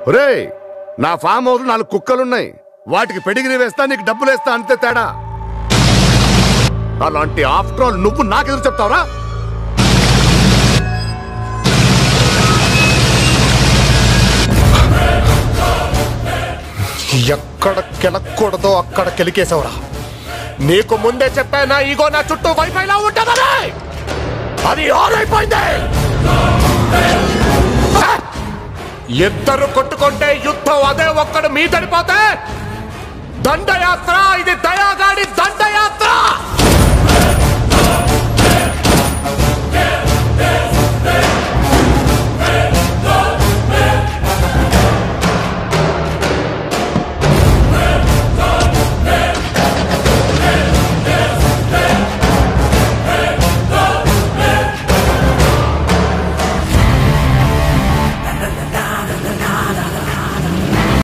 ఒరేయ్ నా farm house నాలుగు కుక్కలున్నాయి వాటికి పెడిగిరి వేస్తా నీకు డబ్బులు వేస్తా అంతే తేడా అలాంటి ఆఫ్టర్ ఆల్ నువ్వు నాకెదురు చెప్తావురా ఎక్కడ కెలక్కూడదో అక్కడ కెలికేశావురా నీకు ముందే చెప్పా నా ఈగో నా చుట్టూ వైఫైలా ఉంటుందని అది ఆన్ అయిపోయింది హ! ఇద్దరు కొట్టుకుంటే యుద్ధం అదే ఒక్కడు మీ చనిపోతే దండయాత్ర ఇది దయాగాడి దండయాత్ర